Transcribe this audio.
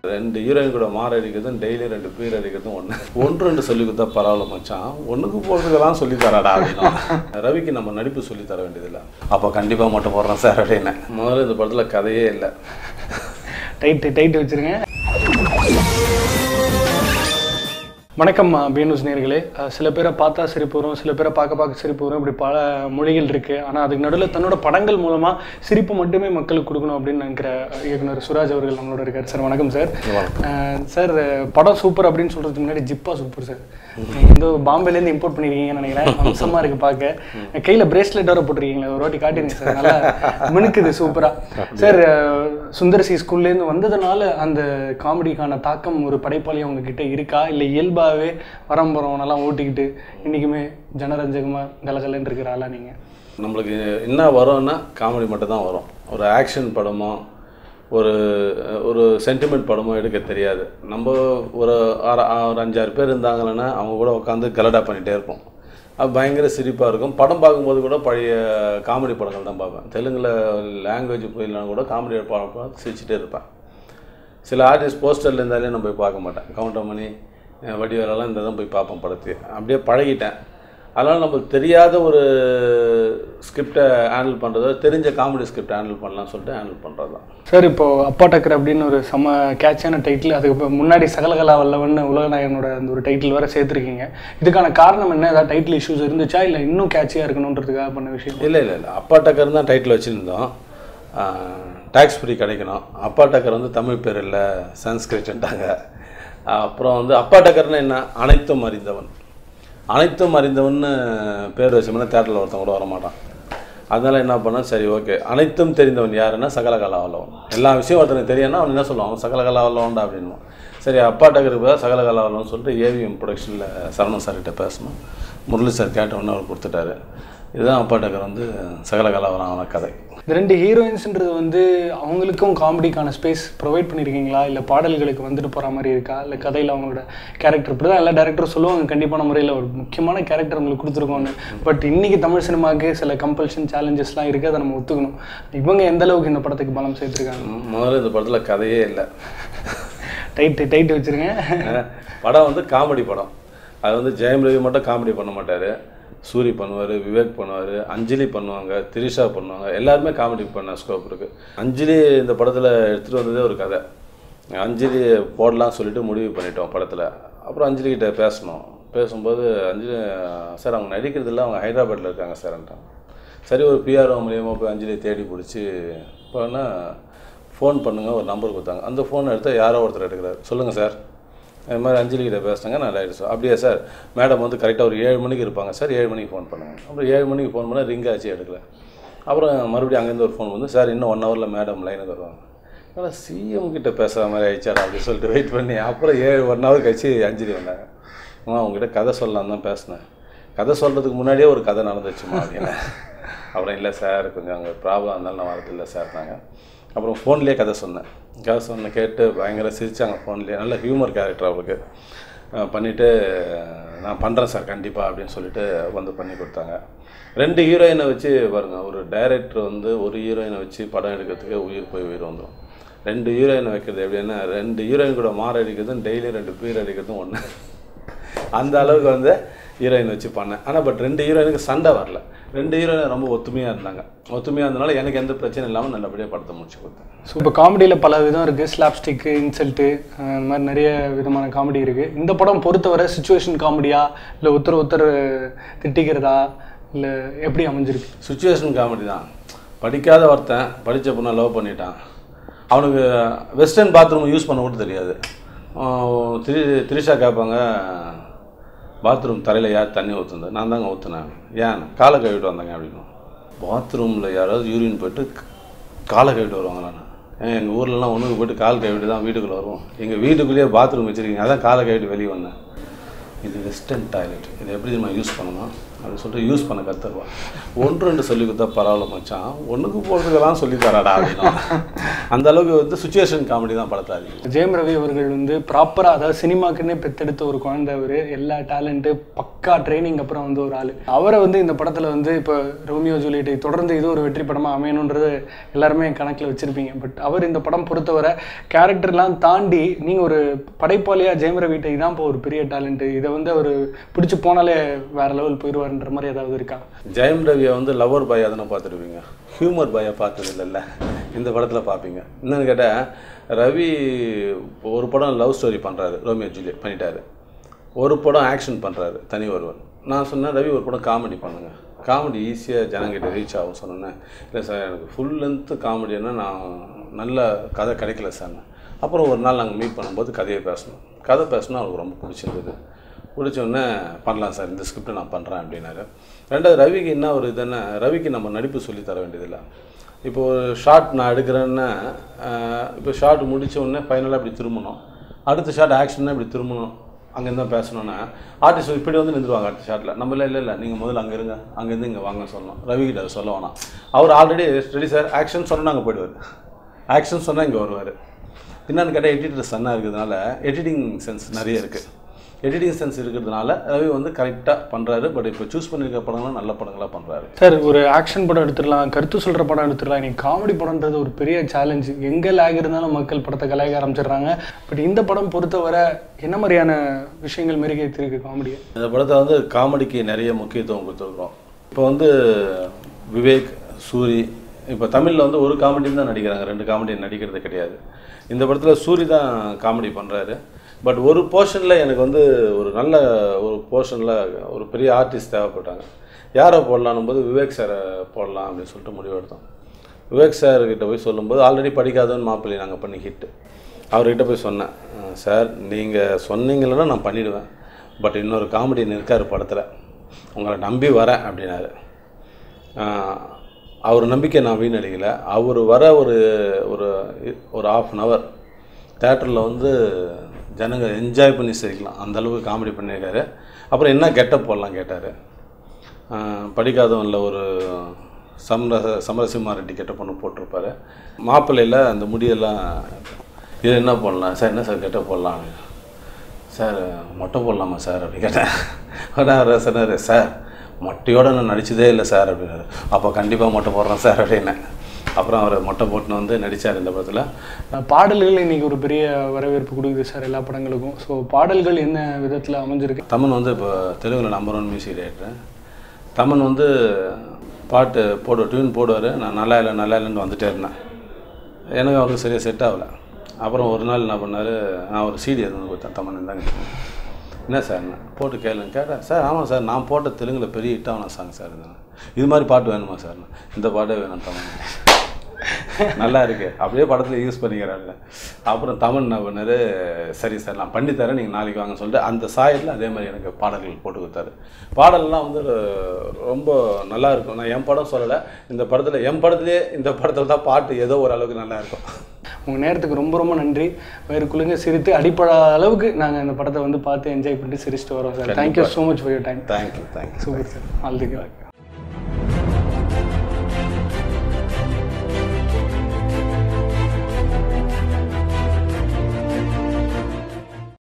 ரெண்டு ஹீரோயின் கூட மாற அடிக்கிறதும் டெய்லி ரெண்டு பேர் அடிக்கிறதும் ஒன்று ஒன்று ரெண்டு சொல்லி கொடுத்தா பரவாயில்ல மச்சான் ஒன்றுக்கு போகிறதுக்கெல்லாம் சொல்லி தராடா அப்படின்னா ரவிக்கு நம்ம நடிப்பு சொல்லி தர வேண்டியதில்லை அப்போ கண்டிப்பாக மட்டும் போடுறேன் சார் அப்படின்னு முதல்ல இந்த படத்தில் கதையே இல்லை டைட்டு டைட்டு வச்சிருங்க வணக்கம் பீனூஸ் நேர்களே அஹ் சில பேரை பார்த்தா சிரிப்பு வரும் சில பேரை பார்க்க பார்க்க சிரிப்பு வரும் இப்படி பல மொழிகள் இருக்குது ஆனால் அதுக்கு நடுவில் தன்னோட படங்கள் மூலமாக சிரிப்பு மட்டுமே மக்களுக்கு கொடுக்கணும் அப்படின்னு நினைக்கிற இயக்குனர் சுராஜ் அவர்கள் நம்மளோட இருக்கார் சார் வணக்கம் சார் அஹ் சார் படம் சூப்பர் அப்படின்னு சொல்கிறதுக்கு முன்னாடி ஜிப்பா சூப்பர் சார் இந்த பாம்பேலேருந்து இம்போர்ட் பண்ணியிருக்கீங்கன்னு நினைக்கிறேன் அம்சமாக இருக்குது பார்க்க கையில் பிரேஸ்லெட் வர போட்டிருக்கீங்களா ஒரு வாட்டி காட்டிருங்க சார் நல்லா மினுக்குது சூப்பராக சார் அஹ் சுந்தர் சி ஸ்கூல்லேருந்து வந்ததுனால அந்த காமெடிக்கான தாக்கம் ஒரு படைப்பாளி அவங்க கிட்ட இருக்கா இல்லை இயல்பாகவே வரம்புறவனெல்லாம் ஓட்டிக்கிட்டு இன்றைக்குமே ஜனரஞ்சகமாக கலகலன்னு இருக்கிற ஆளா நீங்கள் நம்மளுக்கு என்ன வரும்னா காமெடி மட்டும் தான் வரும் ஒரு ஆக்ஷன் படமோ ஒரு ஒரு சென்டிமெண்ட் படமோ எடுக்க தெரியாது நம்ம ஒரு ஆறு ஒரு அஞ்சாறு பேர் இருந்தாங்கன்னா அவங்க கூட உட்காந்து கலடா பண்ணிகிட்டே இருப்போம் அது பயங்கர சிரிப்பாக இருக்கும் படம் பார்க்கும்போது கூட பழைய காமெடி படங்கள் தான் பார்ப்பேன் தெலுங்கில் லாங்குவேஜ் போயிடலாம் கூட காமெடி படம் பார்த்து சிரிச்சிட்டே இருப்பேன் சில ஆர்டிஸ்ட் போஸ்டரில் இருந்தாலே நான் போய் பார்க்க மாட்டேன் கவுண்டமணி அஹ் வடிவேலெல்லாம் இந்த தான் போய் பார்ப்பேன் படத்தையே அப்படியே பழகிட்டேன் அதனால் நம்மளுக்கு தெரியாத ஒரு ஸ்கிரிப்டை ஹேண்டில் பண்ணுறதோ தெரிஞ்ச காமெடி ஸ்கிரிப்டை ஹேண்டில் பண்ணலாம்னு சொல்லிட்டு ஹேண்டில் பண்ணுறது தான் சார் இப்போ அப்பா டக்கர் அப்படின்னு ஒரு செம கேட்சான டைட்டில் அதுக்கு இப்போ முன்னாடி சகலகலா வல்லவன் உலகநாயகனோட அந்த ஒரு டைட்டில் வேறு சேர்த்துருக்கீங்க இதுக்கான காரணம் என்ன ஏதாவது டைட்டில் இஷ்யூஸ் இருந்துச்சா இல்லை இன்னும் கேட்சியாக இருக்கணுன்றதுக்காக பண்ண விஷயம் இல்லை இல்லை இல்லை அப்பா டக்கர் தான் டைட்டில் வச்சுருந்தோம் டேக்ஸ் ஃப்ரீ கிடைக்கணும் அப்பா டக்கர் வந்து தமிழ் பேர் இல்லை சன்ஸ்கிரிட்ன்ட்டாங்க அப்புறம் வந்து அப்பா டக்கர்னா என்ன அனைத்தும் அறிந்தவன் அனைத்தும் அறிந்தவன்னு பேர் வச்சோம்னா தேட்டரில் ஒருத்தன் கூட வரமாட்டான் அதனால என்ன பண்ணேன் சரி ஓகே அனைத்தும் தெரிந்தவன் யாருன்னா சகலகலா வல்லவன் எல்லா விஷயம் ஒருத்தனுக்கு தெரியும்னா அவன் என்ன சொல்லுவான் அவன் சகலகலா வல்லவன்டா அப்படின்னுவான் சரி அப்பா டக்கருக்கு பதிலாக சகலகலா வல்லவன் சொல்லிட்டு ஏவிஎம் ப்ரொடக்ஷனில் சரவணன் சார்கிட்ட பேசணும் முரளி சார் கேட்டவுடனே அவர் கொடுத்துட்டாரு இதுதான் அப்பா டக்கர் வந்து சகலகலா வரான கதை இந்த ரெண்டு ஹீரோயின்ஸ்ன்றது வந்து அவங்களுக்கும் காமெடிக்கான ஸ்பேஸ் ப்ரொவைட் பண்ணியிருக்கீங்களா இல்லை பாடல்களுக்கு வந்துட்டு போகிற மாதிரி இருக்கா இல்லை கதையில் அவங்களோட கேரக்டர் இப்படி தான் எல்லா டேரக்டரும் சொல்லுவாங்க கண்டிப்பான முறையில் ஒரு முக்கியமான கேரக்டர் உங்களுக்கு கொடுத்துருக்கோன்னு பட் இன்னைக்கு தமிழ் சினிமாவுக்கு சில கம்பல்ஷன் சேலஞ்சஸ்லாம் இருக்குது அதை நம்ம ஒத்துக்கணும் இவங்க எந்த அளவுக்கு இந்த படத்துக்கு பலம் சேர்த்துருக்காங்க ம், முதல்ல இந்த படத்தில் கதையே இல்லை டைட்டு டைட்டு வச்சுருங்க படம் வந்து காமெடி படம் அது வந்து ஜெயம் ரவி மட்டும் காமெடி பண்ண மாட்டார் சூரி பண்ணுவார் விவேக் பண்ணுவார் அஞ்சலி பண்ணுவாங்க திரிஷா பண்ணுவாங்க எல்லாருமே காமெடி பண்ண ஸ்கோப் இருக்குது அஞ்சலி இந்த படத்தில் எடுத்துகிட்டு வந்ததே ஒரு கதை அஞ்சலி போடலாம் சொல்லிட்டு முடிவு பண்ணிட்டோம் படத்தில் அப்புறம் அஞ்சலி கிட்ட பேசணும் பேசும்போது அஞ்சலி சார் அவங்க நடிக்கிறதில்ல அவங்க ஹைதராபாத்தில் இருக்காங்க சார்ன்ட்டாங்க சரி ஒரு பிஆர்ஓ மூலியமாக போய் அஞ்சலியை தேடி பிடிச்சி போனா ஃபோன் பண்ணுங்க ஒரு நம்பர் கொடுத்தாங்க அந்த ஃபோன் எடுத்தால் யாரோ ஒருத்தர் எடுக்கிறார் சொல்லுங்கள் சார் இது மாதிரி அஞ்சலி கிட்ட பேசுனாங்க நான் டைரக்டர் சார் அப்படியா சார் மேடம் வந்து கரெக்டாக ஒரு ஏழு மணிக்கு இருப்பாங்க சார் ஏழு மணிக்கு ஃபோன் பண்ணுங்க அப்புறம் ஏழு மணிக்கு ஃபோன் பண்ணால் ரிங் ஆச்சு எடுக்கல அப்புறம் மறுபடியும் அங்கேருந்து ஒரு ஃபோன் வந்து சார் இன்னும் ஒன் ஹவரில் மேடம் லைனுக்கு வருவாங்க ஆனால் சிஎம் கிட்ட பேசுகிற மாதிரி ஆயிடுச்சாடா அப்படின்னு சொல்லிட்டு வெயிட் பண்ணி அப்புறம் ஏழு ஒன் ஹவர் கழிச்சு அஞ்சலி வந்தாங்க அம்மா உங்ககிட்ட கதை சொல்லலாம் தான் பேசினேன் கதை சொல்கிறதுக்கு முன்னாடியே ஒரு கதை நடந்துச்சுமா அப்படின்னு அப்புறம் இல்லை சார் கொஞ்சம் அங்கே ப்ராப்ளம் இருந்தாலும் நான் வரதில்லை சார் நாங்கள் அப்புறம் ஃபோன்லேயே கதை சொன்னேன் கதை சொன்ன கேட்டு பயங்கர சிரிச்சாங்க ஃபோன்லேயே நல்ல ஹியூமர் கேரக்டர் அவளுக்கு அஹ் பண்ணிவிட்டு நான் பண்ணுறேன் சார் கண்டிப்பாக அப்படின்னு சொல்லிட்டு வந்து பண்ணி கொடுத்தாங்க ரெண்டு ஹீரோயினை வச்சு பாருங்க ஒரு டைரக்டர் வந்து ஒரு ஹீரோயினை வச்சு படம் எடுக்கிறதுக்கு உயிர் போய் உயிர் வந்துடும் ரெண்டு ஹீரோயினை வைக்கிறது எப்படின்னா ரெண்டு ஹீரோயின் கூட மாற அடிக்கிறதும் டெய்லி ரெண்டு பீர் அடிக்கிறதும் ஒன்று அந்த அளவுக்கு வந்து ஹீரோயின் வச்சு பண்ணேன் ஆனால் பட் ரெண்டு ஹீரோயினுக்கு சண்டை வரல ரெண்டு ஹீரோயின் ரொம்ப ஒத்துமையாக இருந்தாங்க ஒத்துமையாக இருந்தனால எனக்கு எந்த பிரச்சனையும் இல்லாமல் நல்லபடியாக படத்தை முடிச்சு கொடுத்தேன் ஸோ இப்போ காமெடியில் பல விதம் இருக்குது ஸ்லாப்ஸ்டிக்கு இன்சல்ட்டு இந்த மாதிரி நிறைய விதமான காமெடி இருக்குது இந்த படம் பொறுத்தவரை சுச்சுவேஷன் காமெடியா இல்லை ஒருத்தர் ஒருத்தர் திட்டிக்கிறதா இல்லை எப்படி அமைஞ்சிருக்கு சுச்சுவேஷன் காமெடி தான் படிக்காத ஒருத்தன் படித்த பொண்ணை லவ் பண்ணிட்டான் அவனுக்கு வெஸ்டர்ன் பாத்ரூம் யூஸ் பண்ண கூட தெரியாது ஆஹ் திரி திரிஷா கேட்பாங்க பாத்ரூம் தரையில் யார் தண்ணி ஊற்றுந்து நான் தாங்க ஊற்றுனேன் ஏன் காலை கழுவிட்டு வந்தாங்க அப்படின்னு பாத்ரூமில் யாராவது யூரின் போயிட்டு க- காலை கழுவிட்டு வருவாங்க நான் ஏன் எங்கள் ஊர்லலாம் ஒன்றுக்கு போயிட்டு கால் கழுவிட்டு தான் வீட்டுக்குள்ளே வருவோம் எங்கள் வீட்டுக்குள்ளேயே பாத்ரூம் வச்சுருக்கீங்க அதான் காலை கழுவிட்டு வெளியே வந்தேன் இது வெஸ்டர்ன் டாய்லெட் இது எப்படி நம்ம யூஸ் பண்ணணும் அப்படின்னு சொல்லிட்டு யூஸ் பண்ண கற்றுருவான் ஒன்று ரெண்டு சொல்லி கொடுத்தா பரவாயில்ல மச்சான் ஒன்றுக்கு போகிறதுக்கெல்லாம் சொல்லி தராடா அப்படின்னா அந்த அளவுக்கு வந்து சுச்சுவேஷன் காமெடி தான் படத்தை அதிகம் ஜெயம் ரவி அவர்கள் வந்து ப்ராப்பராக அதாவது சினிமாக்குன்னே பெத்தெடுத்த ஒரு குழந்தை அவர் எல்லா டேலண்ட்டு பக்கா ட்ரைனிங் அப்புறம் வந்து ஒரு ஆள் அவரை வந்து இந்த படத்தில் வந்து இப்போ ரோமியோ ஜூலியட்டை தொடர்ந்து இது ஒரு வெற்றி படமாக அமையணுன்றது எல்லாருமே கணக்கில் வச்சுருப்பீங்க பட் அவர் இந்த படம் பொறுத்தவரை கேரக்டர்லாம் தாண்டி நீங்கள் ஒரு படைப்பாளியாக ஜெயம் ரவிட்டை தான் இப்போ ஒரு பெரிய டேலண்ட்டு இதை வந்து அவர் பிடிச்சி போனாலே வேற லெவல் போயிடுவார்ன்ற மாதிரி ஏதாவது இருக்கா ஜெயம் ரவியை வந்து லவர் பாயாக தானே பார்த்துருப்பீங்க ஹியூமர் பாயாக பார்த்தது இல்லைல்ல இந்த படத்தில் பார்ப்பீங்க என்னன்னு கேட்டால் ரவி இப்போ ஒரு படம் லவ் ஸ்டோரி பண்ணுறாரு ரோமியோ ஜூலியட் பண்ணிட்டாரு ஒரு படம் ஆக்ஷன் பண்ணுறாரு தனி ஒருவன் நான் சொன்னேன் ரவி ஒரு படம் காமெடி பண்ணுங்க காமெடி ஈஸியாக ஜனங்கிட்ட ரீச் ஆகும் சொன்னேன் இல்லை சார் எனக்கு ஃபுல் லென்த்து காமெடின்னா நான் நல்ல கதை கிடைக்கல சார் அப்புறம் ஒரு நாள் நாங்கள் மீட் பண்ணும்போது கதையை பேசணும் கதை பேசணும் அவருக்கு ரொம்ப பிடிச்சிருந்தது பிடிச்ச உடனே பண்ணலாம் சார் இந்த ஸ்கிரிப்டை நான் பண்ணுறேன் அப்படின்னாரு ரெண்டாவது ரவிக்கு என்ன ஒரு இதுன்னா ரவிக்கு நம்ம நடிப்பு சொல்லி தர வேண்டியதில்லை இப்போ ஒரு ஷார்ட் நான் எடுக்கிறேன்னா ஆஹ், இப்போ ஷார்ட் முடிச்ச உடனே ஃபைனலாக இப்படி திரும்பணும் அடுத்த ஷார்ட் ஆக்ஷன்னா இப்படி திரும்பணும் அங்கேருந்து தான் பேசணும்னா ஆர்டிஸ்ட் இப்படி வந்து நின்றுவாங்க அடுத்த ஷாட்டில் நம்ம இல்லை இல்லை இல்லை நீங்கள் முதல்ல அங்கே இருங்க அங்கேருந்து இங்கே வாங்க சொல்லணும் ரவி கிட்ட அதை சொல்ல வேணாம் அவர் ஆல்ரெடி ரெடி சார் ஆக்ஷன் சொன்னால் அங்கே போயிடுவார் ஆக்ஷன் சொன்னால் இங்கே வருவார் என்னன்னு கேட்டால் எடிட்டர் சன்னாக இருக்கிறதுனால எடிட்டிங் சென்ஸ் நிறைய இருக்குது எடிட்டிங் சென்ஸ் இருக்கிறதுனால ரவி வந்து கரெக்டாக பண்ணுறாரு பட் இப்போ சூஸ் பண்ணியிருக்க படங்களும் நல்ல படங்களாக பண்ணுறாரு சார் ஒரு ஆக்ஷன் படம் எடுத்துடலாம் கருத்து சொல்கிற படம் எடுத்துடலாம் இன்னைக்கு காமெடி படம்ன்றது ஒரு பெரிய சேலஞ்சு எங்கே லேக் இருந்தாலும் மக்கள் படத்தை கலாய்க்க ஆரம்பிச்சிடுறாங்க பட் இந்த படம் பொறுத்தவரை என்ன மாதிரியான விஷயங்கள் மெருகேற்றிருக்கு காமெடியை இந்த படத்தை வந்து காமெடிக்கு நிறைய முக்கியத்துவம் கொடுத்துருக்கோம் இப்போ வந்து விவேக் சூரி இப்போ தமிழில் வந்து ஒரு காமெடி தான் நடிக்கிறாங்க ரெண்டு காமெடி நடிக்கிறது கிடையாது இந்த படத்தில் சூரி தான் காமெடி பண்ணுறாரு பட் ஒரு போர்ஷனில் எனக்கு வந்து ஒரு நல்ல ஒரு போர்ஷனில் ஒரு பெரிய ஆர்டிஸ்ட் தேவைப்பட்டாங்க யாரை போடலான்னும் போது விவேக் சாரை போடலாம் அப்படின்னு சொல்லிட்டு முடிவு எடுத்தோம் விவேக் சார் கிட்ட போய் சொல்லும்போது ஆல்ரெடி படிக்காதவன் மாப்பிள்ளை நாங்கள் பண்ணி ஹிட்டு அவர்கிட்ட போய் சொன்னேன் "அஹ் சார் நீங்கள் சொன்னீங்கன்னா நான் பண்ணிடுவேன் பட் இன்னொரு காமெடியன் இருக்கார் படத்தில் உங்களை நம்பி வரேன் அப்படின்னாரு ஆஹ் அவர் நம்பிக்கை நான் வீணடிக்கலை அவர் வர ஒரு ஒரு ஒரு ஆஃப் அன் ஹவர் தேட்டரில் வந்து ஜனங்க என்ஜாய் பண்ணி சிரிக்கலாம் அந்த அளவுக்கு காமெடி பண்ணியிருக்காரு அப்புறம் என்ன கெட்டப் போடலாம் கேட்டார் படிக்காதவனில் ஒரு சமரச சமரசிம்மா ரெட்டி கெட்டப் ஒன்று போட்டிருப்பாரு மாப்பிள்ளையில் அந்த முடியெல்லாம் இது என்ன போடலாம் சார் என்ன சார் கெட்டப் போடலாம் அப்படின்னு. சார் மொட்டை போடலாமா சார் அப்படி கேட்டேன் உடனே அவர் சொன்னார் சார் மொட்டையோட நான் நடிச்சதே இல்லை சார் அப்படின்னாரு அப்போ கண்டிப்பாக மொட்டை போடுறேன் சார் அப்படின்னேன் அப்புறம் அவர் மொட்டை போட்டுன்னு வந்து நடித்தார் இந்த படத்தில் அஹ் பாடல்கள் இன்னைக்கு ஒரு பெரிய வரவேற்பு கொடுக்குது சார் எல்லா படங்களுக்கும் ஸோ பாடல்கள் என்ன விதத்தில் அமைஞ்சிருக்கு தமன் வந்து இப்போ தெலுங்கில் number one music director Thaman வந்து பாட்டு போடு டியூன் போடுவார் நான் நல்லா இல்லை நல்லா இல்லைன்னு வந்துட்டே இருந்தேன் எனக்கு அவருக்கு சரியாக செட் ஆகலை அப்புறம் ஒரு நாள் என்ன பண்ணார் நான் ஒரு சிடி எதுவும் கொடுத்தேன் தமன் இருந்தாங்க என்ன சார் போட்டு கேளுங்க கேட்டேன் சார் ஆமாம் சார் நான் போட்ட தெலுங்கில் பெரிய ஹிட் ஆகணும் சாங் சார் இது இது மாதிரி பாட்டு வேணுமா சார் இந்த பாட்டே வேணும் தமன் நல்லா இருக்கு அப்படியே படத்தில் யூஸ் பண்ணிக்கிறாங்க அப்புறம் தமிழ் என்ன பண்ணாரு சரி சார் நான் பண்ணி தரேன் நீங்கள் நாளைக்கு வாங்க சொல்லிட்டு அந்த சாயலில் அதே மாதிரி எனக்கு பாடல்கள் போட்டு கொடுத்தாரு பாடல்லாம் வந்து ரொம்ப நல்லா இருக்கும் நான் என் படம் சொல்லலை இந்த படத்தில் என் படத்துலேயே இந்த படத்தில் தான் பாட்டு ஏதோ ஒரு அளவுக்கு நல்லா இருக்கும் உங்கள் நேரத்துக்கு ரொம்ப ரொம்ப நன்றி வயிறு குலுங்க சிரித்து அடிப்படை அளவுக்கு நாங்கள் இந்த படத்தை வந்து பார்த்து என்ஜாய் பண்ணிட்டு சிரிச்சிட்டு வரோம் sir thank you so much for your time thank you thank you super sir all the